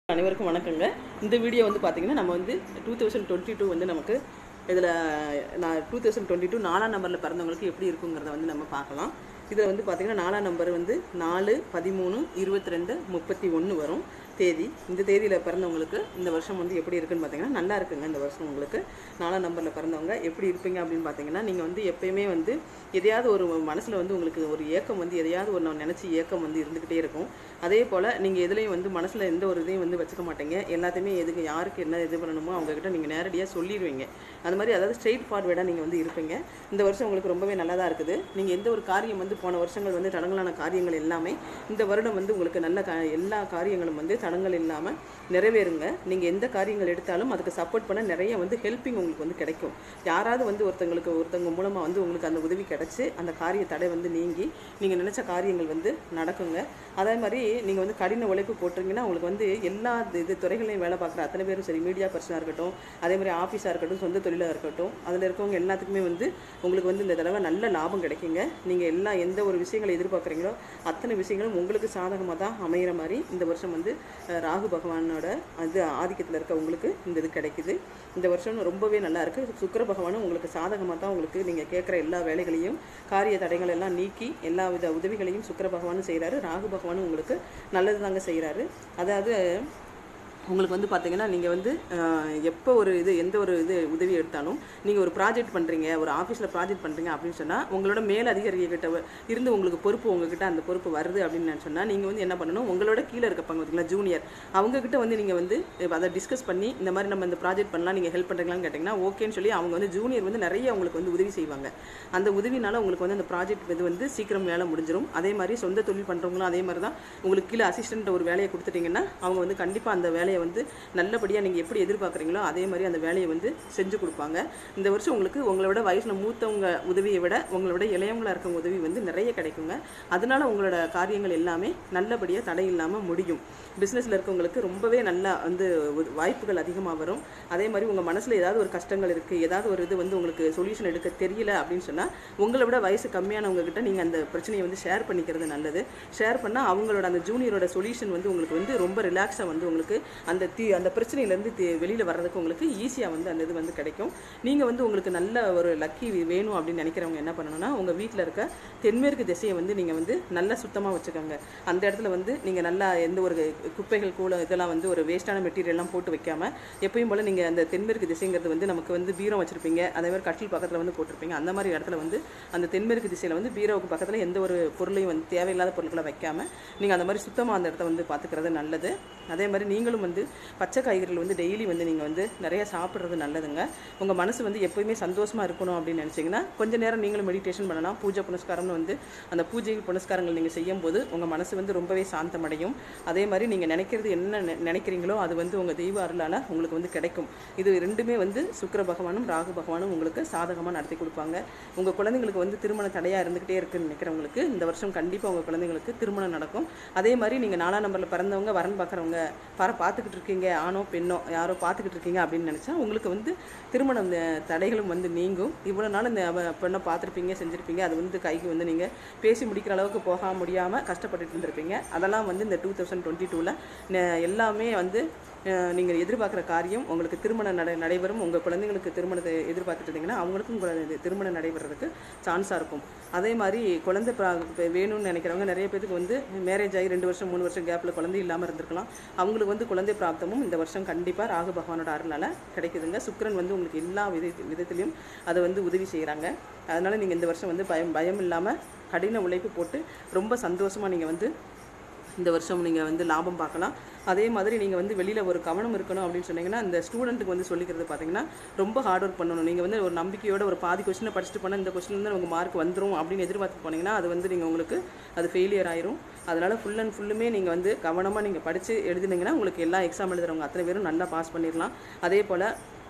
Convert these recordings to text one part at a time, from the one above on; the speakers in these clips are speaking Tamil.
அனைவருக்கும் வணக்கங்க இந்த வீடியோ வந்து பார்த்தீங்கன்னா நம்ம வந்து டூ தௌசண்ட் டுவெண்ட்டி டூ வந்து நமக்கு இதில் நான் டூ தௌசண்ட் டுவெண்ட்டி டூ நாலாம் நம்பரில் பிறந்தவங்களுக்கு எப்படி இருக்குங்கிறத வந்து நம்ம பார்க்கலாம் இதில் வந்து பார்த்தீங்கன்னா நாலாம் நம்பர் வந்து நாலு பதிமூணு இருபத்தி ரெண்டு முப்பத்தி ஒன்று வரும் தேதி இந்த தேதியில் பிறந்தவங்களுக்கு இந்த வருஷம் வந்து எப்படி இருக்குன்னு பார்த்தீங்கன்னா நல்லா இருக்குங்க இந்த வருஷம் உங்களுக்கு நாலாம் நம்பரில் பிறந்தவங்க எப்படி இருப்பீங்க அப்படின்னு பார்த்தீங்கன்னா நீங்கள் வந்து எப்பயுமே வந்து எதையாவது ஒரு மனசில் வந்து உங்களுக்கு ஒரு ஏக்கம் வந்து எதையாவது ஒரு நான் நினச்சி ஏக்கம் வந்து இருந்துக்கிட்டே இருக்கும் அதே போல் நீங்கள் எதுலேயும் வந்து மனசில் எந்த ஒரு இதையும் வந்து வச்சுக்க மாட்டீங்க எல்லாத்தையுமே எதுக்கு யாருக்கு என்ன இது பண்ணணுமோ அவங்கக்கிட்ட நீங்கள் நேரடியாக சொல்லிடுவீங்க அது மாதிரி அதாவது ஸ்ட்ரெயிட் ஃபார்வேர்டாக நீங்கள் வந்து இருப்பீங்க இந்த வருஷம் உங்களுக்கு ரொம்பவே நல்லா தான் இருக்குது நீங்கள் எந்த ஒரு காரியம் வந்து போன வருஷங்கள் வந்து தடங்கலான காரியங்கள் எல்லாமே இந்த வருடம் வந்து உங்களுக்கு நல்ல கா எல்லா காரியங்களும் வந்து தடங்கள் இல்லாமல் நிறைவேறுங்க நீங்கள் எந்த காரியங்கள் எடுத்தாலும் அதுக்கு சப்போர்ட் பண்ண நிறைய வந்து ஹெல்ப்பிங் உங்களுக்கு வந்து கிடைக்கும் யாராவது வந்து ஒருத்தங்களுக்கு ஒருத்தவங்க மூலமாக வந்து உங்களுக்கு அந்த உதவி கிடச்சி அந்த காரிய தடை வந்து நீங்கி நீங்கள் நினச்ச காரியங்கள் வந்து நடக்குங்க அதே மாதிரி நீங்கள் வந்து கடின உழைப்பு போட்டிருங்கன்னா உங்களுக்கு வந்து எல்லா இது துறைகளையும் வேலை பார்க்குற அத்தனை பேரும் சரி மீடியா பர்சனாக இருக்கட்டும் அதே மாதிரி ஆஃபீஸாக இருக்கட்டும் சொந்த தொழிலாக இருக்கட்டும் அதில் இருக்கவங்க எல்லாத்துக்குமே வந்து உங்களுக்கு வந்து இந்த தடவை நல்ல லாபம் கிடைக்குங்க நீங்கள் எல்லா எந்த ஒரு விஷயங்களை எதிர்பார்க்குறீங்களோ அத்தனை விஷயங்களும் உங்களுக்கு சாதகமாக தான் அமையிற மாதிரி இந்த வருஷம் வந்து அஹ், ராகு பகவானோட அது ஆதிக்கத்தில் இருக்க உங்களுக்கு இந்த இது கிடைக்குது இந்த வருஷம் ரொம்பவே நல்லா இருக்குது சுக்கிர பகவானும் உங்களுக்கு சாதகமாக தான் உங்களுக்கு நீங்கள் கேட்குற எல்லா வேலைகளையும் காரிய தடைகள் எல்லாம் நீக்கி எல்லா வித உதவிகளையும் சுக்கிர பகவானும் செய்கிறாரு ராகு பகவானும் உங்களுக்கு நல்லது தாங்க செய்கிறாரு அதாவது உங்களுக்கு வந்து பார்த்தீங்கன்னா நீங்கள் வந்து அஹ், எப்போ ஒரு இது எந்த ஒரு இது உதவி எடுத்தாலும் நீங்கள் ஒரு ப்ராஜெக்ட் பண்ணுறீங்க ஒரு ஆஃபீஸில் ப்ராஜெக்ட் பண்ணுறீங்க அப்படின்னு சொன்னால் உங்களோட மேல் அதிகாரிகிட்ட வ- இருந்து உங்களுக்கு பொறுப்பு உங்ககிட்ட அந்த பொறுப்பு வருது அப்படின்னு சொன்னால் நீங்கள் வந்து என்ன பண்ணணும் உங்களோட கீழே இருப்பாங்க பார்த்தீங்களா ஜூனியர் அவங்கக்கிட்ட வந்து நீங்கள் வந்து இப்ப அதை டிஸ்கஸ் பண்ணி இந்த மாதிரி நம்ம இந்த ப்ராஜெக்ட் பண்ணலாம் நீங்கள் ஹெல்ப் பண்ணுறீங்களான்னு கேட்டிங்கன்னா ஓகேன்னு சொல்லி அவங்க வந்து ஜூனியர் வந்து நிறைய உங்களுக்கு வந்து உதவி செய்வாங்க அந்த உதவினால உங்களுக்கு வந்து அந்த ப்ராஜெக்ட் இது வந்து சீக்கிரம் வேலை முடிஞ்சிடும் அதே மாதிரி சொந்த தொழில் பண்ணுறவங்களும் அதே மாதிரி தான் உங்களுக்கு கீழே அசிஸ்டன்ட் ஒரு வேலையை கொடுத்துட்டீங்கன்னா அவங்க வந்து கண்டிப்பாக அந்த வேலையை வந்து நல்லபடியாக நீங்கள் எப்படி எதிர்பார்க்குறீங்களோ அதே மாதிரி அந்த வேலையை வந்து செஞ்சு கொடுப்பாங்க இந்த வருஷம் உங்களுக்கு உங்களோட வயசில் மூத்தவங்க உதவியை விட உங்களோட இளையவங்களா இருக்கவங்க உதவி வந்து நிறைய கிடைக்குங்க அதனால உங்களோட காரியங்கள் எல்லாமே நல்லபடியாக தடை இல்லாமல் முடியும் பிஸ்னஸில் இருக்கவங்களுக்கு ரொம்பவே நல்லா வந்து ஒரு வாய்ப்புகள் அதிகமாக வரும் அதே மாதிரி உங்கள் மனசில் ஏதாவது ஒரு கஷ்டங்கள் இருக்குது ஏதாவது ஒரு இது வந்து உங்களுக்கு சொல்யூஷன் எடுக்க தெரியல அப்படின்னு சொன்னால் உங்களை விட வயசு கம்மியானவங்க கிட்ட நீங்கள் அந்த பிரச்சனையை வந்து ஷேர் பண்ணிக்கிறது நல்லது ஷேர் பண்ணால் அவங்களோட அந்த ஜூனியரோட சொல்யூஷன் வந்து உங்களுக்கு வந்து ரொம்ப ரிலாக்ஸாக வந்து உங்களுக்கு அந்த தீ அந்த பிரச்சனையிலேருந்து தீ வெளியில் வர்றதுக்கு உங்களுக்கு ஈஸியாக வந்து அந்த இது வந்து கிடைக்கும் நீங்கள் வந்து உங்களுக்கு நல்ல ஒரு லக்கி வேணும் அப்படின்னு நினைக்கிறவங்க என்ன பண்ணணும்னா உங்கள் வீட்டில் இருக்க தென்மேற்கு திசையை வந்து நீங்கள் வந்து நல்லா சுத்தமாக வச்சுக்கோங்க அந்த இடத்துல வந்து நீங்கள் நல்லா எந்த ஒரு குப்பைகள் கூட இதெல்லாம் வந்து ஒரு வேஸ்ட்டான மெட்டீரியல்லாம் போட்டு வைக்காம எப்பயும் போல் நீங்கள் அந்த தென்மேற்கு திசைங்கிறது வந்து நமக்கு வந்து பீரம் வச்சுருப்பீங்க அதே மாதிரி கட்டில் பக்கத்தில் வந்து போட்டிருப்பீங்க அந்த மாதிரி இடத்துல வந்து அந்த தென்மேற்கு திசையில் வந்து பீரோவுக்கு பக்கத்தில் எந்த ஒரு பொருளையும் வந்து தேவையில்லாத பொருட்களை வைக்காம நீங்கள் அந்த மாதிரி சுத்தமாக அந்த இடத்த வந்து பார்த்துக்கிறது நல்லது அதே மாதிரி நீங்களும் வந்து பச்சை காய்கறிகள் வந்து டெய்லி வந்து நீங்கள் வந்து நிறைய சாப்பிட்றது நல்லதுங்க உங்கள் மனசு வந்து எப்போயுமே சந்தோஷமாக இருக்கணும் அப்படின்னு நினச்சிங்கன்னா கொஞ்ச நேரம் நீங்களும் மெடிடேஷன் பண்ணலாம் பூஜை புனஸ்காரம்னு வந்து அந்த பூஜை புனஸ்காரங்கள் நீங்கள் செய்யும்போது உங்கள் மனசு வந்து ரொம்பவே சாந்தமடையும் அதே மாதிரி நீங்கள் நினைக்கிறது என்ன நெ- நினைக்கிறீங்களோ அது வந்து உங்கள் தெய்வ அருளால் உங்களுக்கு வந்து கிடைக்கும் இது ரெண்டுமே வந்து சுக்கிர பகவானும் ராகு பகவானும் உங்களுக்கு சாதகமாக நடத்தி கொடுப்பாங்க உங்கள் குழந்தைங்களுக்கு வந்து திருமண தடையாக இருந்துக்கிட்டே இருக்குன்னு நினைக்கிறவங்களுக்கு இந்த வருஷம் கண்டிப்பாக உங்கள் குழந்தைங்களுக்கு திருமணம் நடக்கும் அதே மாதிரி நீங்கள் நாலாம் நம்பரில் பிறந்தவங்க வரன் பார்க்குறவங்க பார பார்த்துக்கிட்டு இருக்கீங்க ஆணோ பெண்ணோ யாரோ பார்த்துக்கிட்டு இருக்கீங்க அப்படின்னு நினச்சா உங்களுக்கு வந்து திருமணம் அஹ், தடைகளும் வந்து நீங்கும் இவ்வளோ நாள் இந்த அவ- பெண்ணை பார்த்துருப்பீங்க செஞ்சுருப்பீங்க அது வந்து கைக்கு வந்து நீங்கள் பேசி முடிக்கிற அளவுக்கு போக முடியாமல் கஷ்டப்பட்டுட்டு இருந்திருப்பீங்க அதெல்லாம் வந்து இந்த டூ தௌசண்ட் டுவெண்ட்டி டூவில் எல்லாமே வந்து நீங்கள் எதிர்பார்க்குற காரியம் உங்களுக்கு திருமணம் நடை நடைபெறும் உங்கள் குழந்தைங்களுக்கு திருமணத்தை எதிர்பார்த்துட்டு இருந்தீங்கன்னா அவங்களுக்கும் குழந்தை திருமணம் நடைபெறதுக்கு சான்ஸாக இருக்கும் அதே மாதிரி குழந்தை ப்ரா- இப்ப வேணும்னு நினைக்கிறவங்க நிறைய பேருக்கு வந்து மேரேஜ் ஆகி ரெண்டு வருஷம் மூணு வருஷம் கேப்பில் குழந்தை இல்லாமல் இருந்திருக்கலாம் அவங்களுக்கு வந்து குழந்தை பிராப்தமும் இந்த வருஷம் கண்டிப்பாக ராகு பகவானோட அருளால் கிடைக்குதுங்க சுக்கிரன் வந்து உங்களுக்கு எல்லா வித விதத்திலையும் அதை வந்து உதவி செய்கிறாங்க அதனால் நீங்கள் இந்த வருஷம் வந்து பயம் பயம் இல்லாமல் கடின உழைப்பு போட்டு ரொம்ப சந்தோஷமாக நீங்கள் வந்து இந்த வருஷம் நீங்கள் வந்து லாபம் பார்க்கலாம் அதே மாதிரி நீங்கள் வந்து வெளியில் ஒரு கவனம் இருக்கணும் அப்படின்னு சொன்னீங்கன்னா இந்த ஸ்டூடெண்ட்டுக்கு வந்து சொல்லிக்கிறது பார்த்தீங்கன்னா ரொம்ப ஹார்ட் ஒர்க் பண்ணணும் நீங்கள் வந்து ஒரு நம்பிக்கையோட ஒரு பாதி கொஸ்டினை படிச்சுட்டு போனால் இந்த கொஸ்டின் உங்கள் மார்க் வந்துடும் அப்படின்னு எதிர்பார்த்து போனீங்கன்னா அது வந்து நீங்கள் உங்களுக்கு அது ஃபெயிலியர் ஆயிரும் அதனால் ஃபுல் அண்ட் ஃபுல்லுமே நீங்கள் வந்து கவனமாக நீங்கள் படித்து எழுதினீங்கன்னா உங்களுக்கு எல்லா எக்ஸாம் எழுதுறவங்க அத்தனை பேரும் நல்லா பாஸ் பண்ணிடலாம் அதே போல்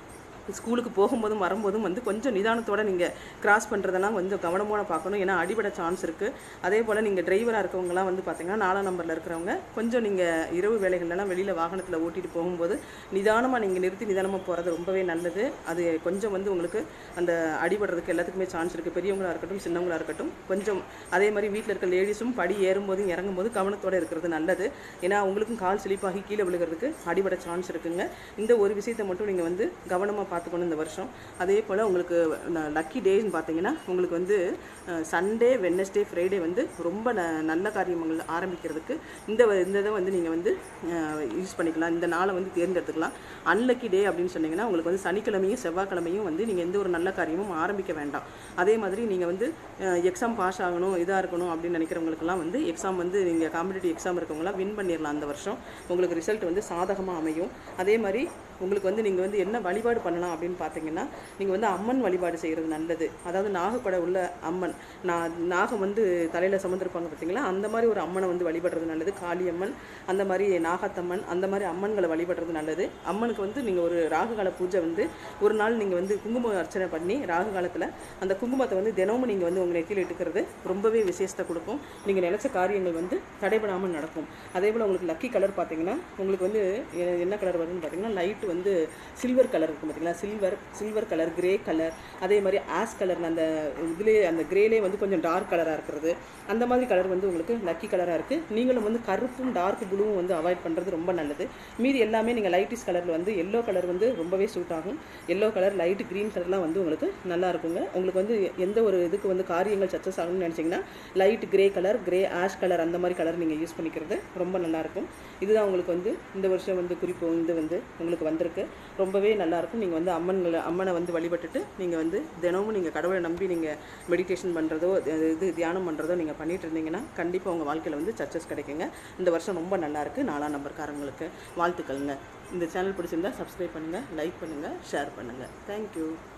ஸ்கூலுக்கு போகும்போதும் வரும்போதும் வந்து கொஞ்சம் நிதானத்தோட நீங்கள் கிராஸ் பண்ணுறதெல்லாம் கொஞ்சம் கவனமான பார்க்கணும் ஏன்னா அடிபட சான்ஸ் இருக்குது அதே போல் நீங்கள் டிரைவராக இருக்கவங்கலாம் வந்து பார்த்தீங்கன்னா நாலாம் நம்பரில் இருக்கிறவங்க கொஞ்சம் நீங்கள் இரவு வேலைகள்லாம் வெளியில் வாகனத்தில் ஓட்டிட்டு போகும்போது நிதானமாக நீங்கள் நிறுத்தி நிதானமாக போகிறது ரொம்பவே நல்லது அது கொஞ்சம் வந்து உங்களுக்கு அந்த அடிபடுறதுக்கு எல்லாத்துக்குமே சான்ஸ் இருக்குது பெரியவங்களா இருக்கட்டும் சின்னவங்களா இருக்கட்டும் கொஞ்சம் அதே மாதிரி வீட்டில் இருக்க லேடிஸும் படி ஏறும்போதும் இறங்கும்போது கவனத்தோட இருக்கிறது நல்லது ஏன்னா உங்களுக்கும் கால் சிலிப்பாகி கீழே விழுகிறதுக்கு அடிபட சான்ஸ் இருக்குங்க இந்த ஒரு விஷயத்தை மட்டும் நீங்கள் வந்து கவனமாக பார்த்துக்கணும் இந்த வருஷம் அதே போல் உங்களுக்கு லக்கி டேஸ்னு பார்த்தீங்கன்னா உங்களுக்கு வந்து சண்டே வெட்னஸ்டே ஃப்ரைடே வந்து ரொம்ப ந நல்ல காரியங்கள் ஆரம்பிக்கிறதுக்கு இந்த வ- இந்த இதை வந்து நீங்கள் வந்து யூஸ் பண்ணிக்கலாம் இந்த நாளை வந்து தேர்ந்தெடுத்துக்கலாம் அன்லக்கி டே அப்படின்னு சொன்னீங்கன்னா உங்களுக்கு வந்து சனிக்கிழமையும் செவ்வாய்க்கிழமையும் வந்து நீங்கள் எந்த ஒரு நல்ல காரியமும் ஆரம்பிக்க வேண்டாம் அதே மாதிரி நீங்கள் வந்து எக்ஸாம் பாஸ் ஆகணும் இதாக இருக்கணும் அப்படின்னு நினைக்கிறவங்களுக்கெல்லாம் வந்து எக்ஸாம் வந்து நீங்கள் காம்படிட்டிவ் எக்ஸாம் இருக்கவங்களாம் வின் பண்ணிடலாம் அந்த வருஷம் உங்களுக்கு ரிசல்ட் வந்து சாதகமாக அமையும் அதே மாதிரி உங்களுக்கு வந்து நீங்கள் வந்து என்ன வழிபாடு பண்ணலாம் அப்படின்னு பார்த்தீங்கன்னா நீங்கள் வந்து அம்மன் வழிபாடு செய்கிறது நல்லது அதாவது நாகப்பட உள்ள அம்மன் நான் நாகம் வந்து தலையில் சுமந்திருப்பாங்க பார்த்தீங்களா அந்த மாதிரி ஒரு அம்மனை வந்து வழிபடுறது நல்லது காளியம்மன் அந்த மாதிரி நாகத்தம்மன் அந்த மாதிரி அம்மன்களை வழிபடுறது நல்லது அம்மனுக்கு வந்து நீங்கள் ஒரு ராகுகால பூஜை வந்து ஒரு நாள் நீங்கள் வந்து குங்கும அர்ச்சனை பண்ணி ராகு காலத்தில் அந்த குங்குமத்தை வந்து தினமும் நீங்கள் வந்து உங்கள் நெத்தியில் இட்டுக்கிறது ரொம்பவே விசேஷத்தை கொடுக்கும் நீங்கள் நினச்ச காரியங்கள் வந்து தடைபடாமல் நடக்கும் அதே போல் உங்களுக்கு லக்கி கலர் பார்த்தீங்கன்னா உங்களுக்கு வந்து எ- என்ன கலர் வருதுன்னு பார்த்தீங்கன்னா லைட் வந்து சில்வர் கலர் இருக்கும் பார்த்தீங்களா silver silver colour grey colour அதே மாதிரி ஆஸ் கலர் அந்த இதுலேயே அந்த கிரேலே வந்து கொஞ்சம் டார்க் கலராக இருக்கிறது அந்த மாதிரி கலர் வந்து உங்களுக்கு லக்கி கலராக இருக்குது நீங்களும் வந்து கருப்பும் டார்க் ப்ளூவும் வந்து அவாய்ட் பண்ணுறது ரொம்ப நல்லது மீதி எல்லாமே நீங்கள் லைட்டிஸ் கலரில் வந்து எல்லோ கலர் வந்து ரொம்பவே சூட் ஆகும் எல்லோ கலர் லைட் க்ரீன் கலர்லாம் வந்து உங்களுக்கு நல்லா இருக்குங்க உங்களுக்கு வந்து எந்த ஒரு இதுக்கு வந்து காரியங்கள் சக்ஸஸ் ஆகணும்னு நினச்சிங்கன்னா light grey colour grey ash colour அந்த மாதிரி கலர் நீங்கள் யூஸ் பண்ணிக்கிறது ரொம்ப நல்லாயிருக்கும் இதுதான் உங்களுக்கு வந்து இந்த வருஷம் வந்து குறிப்பு வந்து வந்து உங்களுக்கு வந்திருக்கு ரொம்பவே நல்லாயிருக்கும் நீங்கள் வந்து அம்மன்களை அம்மனை வந்து வழிபட்டுட்டு நீங்கள் வந்து தினமும் நீங்கள் கடவுளை நம்பி நீங்கள் மெடிடேஷன் பண்ணுறதோ இது தியானம் பண்ணுறதோ நீங்கள் பண்ணிட்டு இருந்தீங்கன்னா கண்டிப்பாக உங்கள் வாழ்க்கையில் வந்து சக்ஸஸ் கிடைக்குங்க இந்த வருஷம் ரொம்ப நல்லாயிருக்கு நாலாம் நம்பர்காரங்களுக்கு வாழ்த்துக்கள்ங்க இந்த சேனல் பிடிச்சிருந்தா சப்ஸ்கிரைப் பண்ணுங்கள் லைக் பண்ணுங்கள் ஷேர் பண்ணுங்கள் தேங்க்யூ